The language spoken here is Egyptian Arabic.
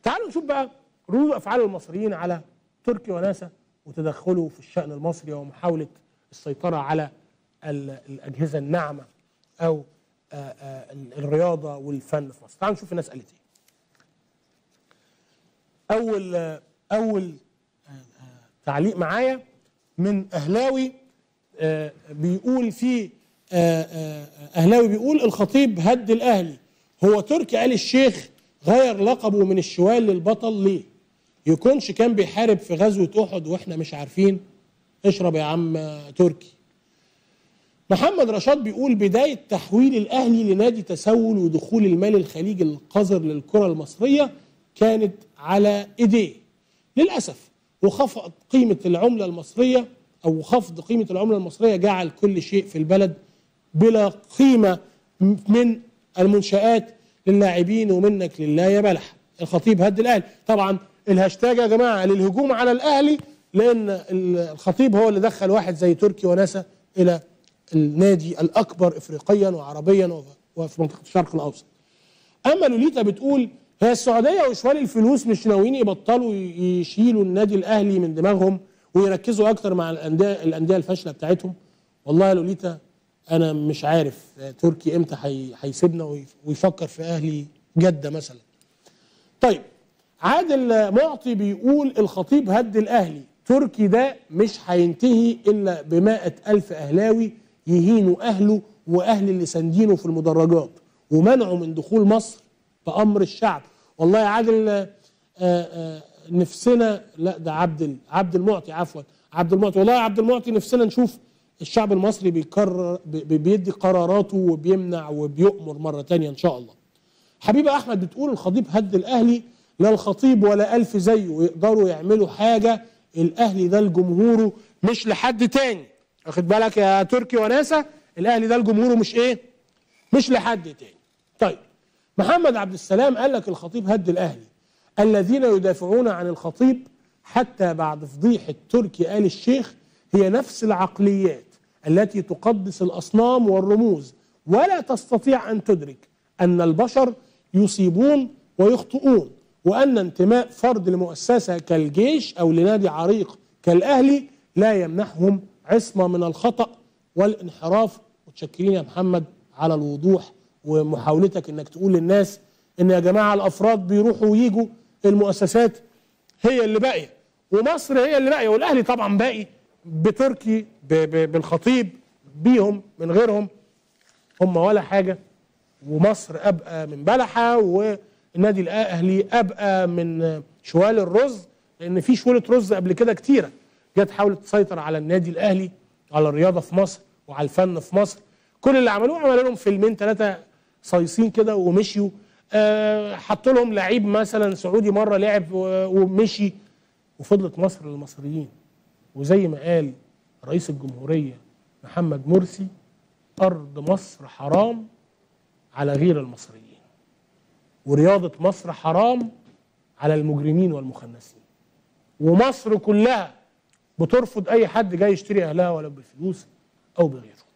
تعالوا نشوف بقى ردود افعال المصريين على تركي وناسا وتدخله في الشان المصري ومحاوله السيطره على ال- الاجهزه الناعمه او آه، آه، الرياضه والفن في مصر. تعالوا نشوف الناس قالت ايه. اول آه، اول آه، آه، تعليق معايا من اهلاوي آه، بيقول في آه، آه، اهلاوي بيقول الخطيب هد الاهلي هو تركي آل الشيخ غير لقبه من الشوال للبطل ليه؟ يكونش كان بيحارب في غزوه احد واحنا مش عارفين اشرب يا عم آه، تركي محمد رشاد بيقول بداية تحويل الأهلي لنادي تسول ودخول المال الخليجي القذر للكرة المصرية كانت على إيديه للأسف وخفض قيمة العملة المصرية أو خفض قيمة العملة المصرية جعل كل شيء في البلد بلا قيمة من المنشآت للاعبين ومنك لله يا بلح الخطيب هد الأهلي طبعا الهاشتاج يا جماعة للهجوم على الأهلي لأن الخطيب هو اللي دخل واحد زي تركي وناسا إلى النادي الاكبر افريقيا وعربيا وف- وفي منطقه الشرق الاوسط. اما لوليتا بتقول هي السعوديه وشوال الفلوس مش ناويين يبطلوا ي- يشيلوا النادي الاهلي من دماغهم ويركزوا اكتر مع الانديه الانديه الفاشله بتاعتهم. والله يا لوليتا انا مش عارف آه، تركي امتى هي- هيسيبنا ويف- ويفكر في اهلي جده مثلا. طيب عادل معطي بيقول الخطيب هد الأهلي تركي ده مش هينتهي إلا بمائة ألف أهلاوي يهينوا أهله وأهل اللي ساندينه في المدرجات ومنعه من دخول مصر بأمر الشعب والله يا عادل آه، آه، نفسنا لا ده عبد ال- عبد المعطي عفوا عبد المعطي والله يا عبد المعطي نفسنا نشوف الشعب المصري بيقرر بي- بيدي قراراته وبيمنع وبيؤمر مرة تانية إن شاء الله حبيبه احمد بتقول الخطيب هد الاهلي لا الخطيب ولا الف زيه يقدروا يعملوا حاجه الاهلي ده لجمهوره مش لحد تاني واخد بالك يا تركي وناسا الاهلي ده لجمهوره مش ايه مش لحد تاني طيب محمد عبد السلام قال لك الخطيب هد الاهلي الذين يدافعون عن الخطيب حتى بعد فضيحه تركي آل الشيخ هي نفس العقليات التي تقدس الاصنام والرموز ولا تستطيع ان تدرك ان البشر يصيبون ويخطئون وان انتماء فرد لمؤسسه كالجيش او لنادي عريق كالاهلي لا يمنحهم عصمه من الخطا والانحراف متشكرين يا محمد على الوضوح ومحاولتك انك تقول للناس ان يا جماعه الافراد بيروحوا ويجوا المؤسسات هي اللي باقيه ومصر هي اللي باقيه والاهلي طبعا باقي بتركي ب- ب- بالخطيب بيهم من غيرهم هم ولا حاجه ومصر ابقى من بلحه والنادي الاهلي ابقى من شوال الرز لان في شوله رز قبل كده كتيره جت حاولت تسيطر على النادي الاهلي على الرياضه في مصر وعلى الفن في مصر كل اللي عملوه عملوا لهم فيلمين ثلاثه صيصين كده ومشيوا آه، حطوا لهم لعيب مثلا سعودي مره لعب و- ومشي وفضلت مصر للمصريين وزي ما قال رئيس الجمهوريه محمد مرسي ارض مصر حرام على غير المصريين ورياضة مصر حرام على المجرمين والمخنثين ومصر كلها بترفض أي حد جاي يشتري أهلها ولا بالفلوس أو بغيره